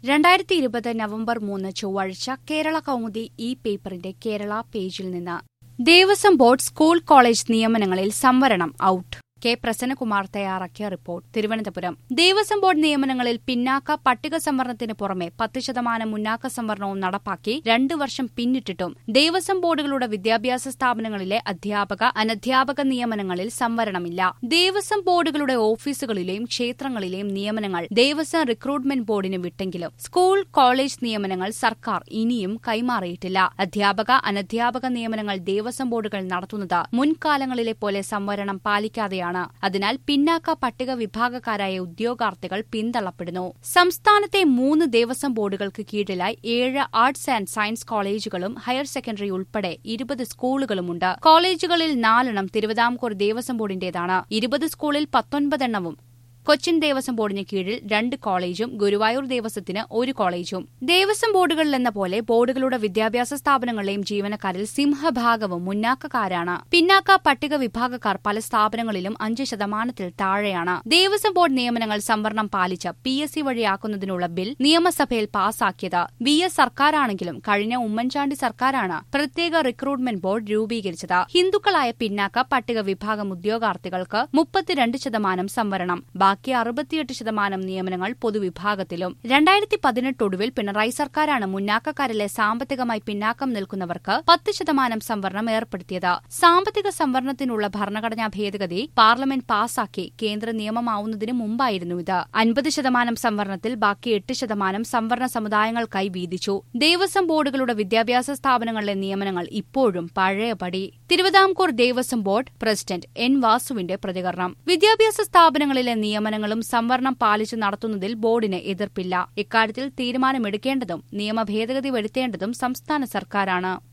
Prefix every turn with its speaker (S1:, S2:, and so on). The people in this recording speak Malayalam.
S1: രണ്ടായിരത്തി ഇരുപത് നവംബർ മൂന്ന് ചൊവ്വാഴ്ച കേരള കൗമുദി ഇ പേപ്പറിന്റെ കേരള പേജിൽ നിന്ന് ദേവസ്വം ബോർഡ് സ്കൂൾ കോളേജ് നിയമനങ്ങളിൽ സംവരണം ഔട്ട് കെ പ്രസന്നകുമാർ തയ്യാറാക്കിയ റിപ്പോർട്ട് തിരുവനന്തപുരം ദേവസ്വം ബോർഡ് നിയമനങ്ങളിൽ പിന്നാക്ക പട്ടിക സംവരണത്തിന് പുറമെ പത്ത് ശതമാനം മുന്നാക്ക സംവരണവും നടപ്പാക്കി രണ്ടു വർഷം പിന്നിട്ടിട്ടും ദേവസ്വം ബോർഡുകളുടെ വിദ്യാഭ്യാസ സ്ഥാപനങ്ങളിലെ അധ്യാപക അനധ്യാപക നിയമനങ്ങളിൽ സംവരണമില്ല ദേവസ്വം ബോർഡുകളുടെ ഓഫീസുകളിലെയും ക്ഷേത്രങ്ങളിലെയും നിയമനങ്ങൾ ദേവസ്വം റിക്രൂട്ട്മെന്റ് ബോർഡിന് വിട്ടെങ്കിലും സ്കൂൾ കോളേജ് നിയമനങ്ങൾ സർക്കാർ ഇനിയും കൈമാറിയിട്ടില്ല അധ്യാപക അനധ്യാപക നിയമനങ്ങൾ ദേവസ്വം ബോർഡുകൾ നടത്തുന്നത് മുൻകാലങ്ങളിലെ പോലെ സംവരണം പാലിക്കാതെയാണ് അതിനാൽ പിന്നാക്ക പട്ടിക വിഭാഗക്കാരായ ഉദ്യോഗാർത്ഥികൾ പിന്തള്ളപ്പെടുന്നു സംസ്ഥാനത്തെ മൂന്ന് ദേവസ്വം ബോർഡുകൾക്ക് കീഴിലായി ഏഴ് ആർട്സ് ആൻഡ് സയൻസ് കോളേജുകളും ഹയർ സെക്കൻഡറി ഉൾപ്പെടെ ഇരുപത് സ്കൂളുകളുമുണ്ട് കോളേജുകളിൽ നാലെണ്ണം തിരുവിതാംകൂർ ദേവസ്വം ബോർഡിന്റേതാണ് ഇരുപത് സ്കൂളിൽ പത്തൊൻപതെണ്ണവും കൊച്ചിൻ ദേവസ്വം ബോർഡിന് കീഴിൽ രണ്ട് കോളേജും ഗുരുവായൂർ ദേവസ്വത്തിന് ഒരു കോളേജും ദേവസ്വം ബോർഡുകളിലെന്ന പോലെ ബോർഡുകളുടെ വിദ്യാഭ്യാസ സ്ഥാപനങ്ങളിലെയും ജീവനക്കാരിൽ സിംഹഭാഗവും മുന്നാക്കക്കാരാണ് പിന്നാക്ക പട്ടിക വിഭാഗക്കാർ പല സ്ഥാപനങ്ങളിലും അഞ്ച് ശതമാനത്തിൽ താഴെയാണ് ദേവസ്വം ബോർഡ് നിയമനങ്ങൾ സംവരണം പാലിച്ച് പി എസ് സി വഴിയാക്കുന്നതിനുള്ള ബിൽ നിയമസഭയിൽ പാസാക്കിയത് വി എസ് സർക്കാരാണെങ്കിലും കഴിഞ്ഞ ഉമ്മൻചാണ്ടി സർക്കാരാണ് പ്രത്യേക റിക്രൂട്ട്മെന്റ് ബോർഡ് രൂപീകരിച്ചത് ഹിന്ദുക്കളായ പിന്നാക്ക പട്ടിക വിഭാഗം ഉദ്യോഗാർത്ഥികൾക്ക് മുപ്പത്തിരണ്ട് ശതമാനം സംവരണം ബാക്കി അറുപത്തിയെട്ട് ശതമാനം നിയമനങ്ങൾ പൊതുവിഭാഗത്തിലും രണ്ടായിരത്തി പതിനെട്ട് ഒടുവിൽ പിണറായി സർക്കാരാണ് മുന്നാക്കക്കാരിലെ സാമ്പത്തികമായി പിന്നാക്കം നിൽക്കുന്നവർക്ക് പത്ത് ശതമാനം സംവരണം ഏർപ്പെടുത്തിയത് സാമ്പത്തിക സംവരണത്തിനുള്ള ഭരണഘടനാ ഭേദഗതി പാർലമെന്റ് പാസാക്കി കേന്ദ്ര നിയമമാവുന്നതിന് മുമ്പായിരുന്നു ഇത് അൻപത് ശതമാനം സംവരണത്തിൽ ബാക്കി എട്ട് ശതമാനം സംവരണ സമുദായങ്ങൾക്കായി വീതിച്ചു ദേവസ്വം ബോർഡുകളുടെ വിദ്യാഭ്യാസ സ്ഥാപനങ്ങളിലെ നിയമനങ്ങൾ ഇപ്പോഴും പഴയപടി Thiruvithamkoor Devaswom board president N വാസുവിന്റെ പ്രതികരണം വിദ്യാഭ്യാസ സ്ഥാപനങ്ങളിലെ നിയമനങ്ങളും സംവരണം പാലിച്ചു നടത്തുന്നതിൽ ബോർഡിന് എതിർപ്പില്ല ഇക്കാര്യത്തിൽ തീരുമാനമെടുക്കേണ്ടതും നിയമ ഭേദഗതി വരുത്തേണ്ടതും സംസ്ഥാന സർക്കാരാണ്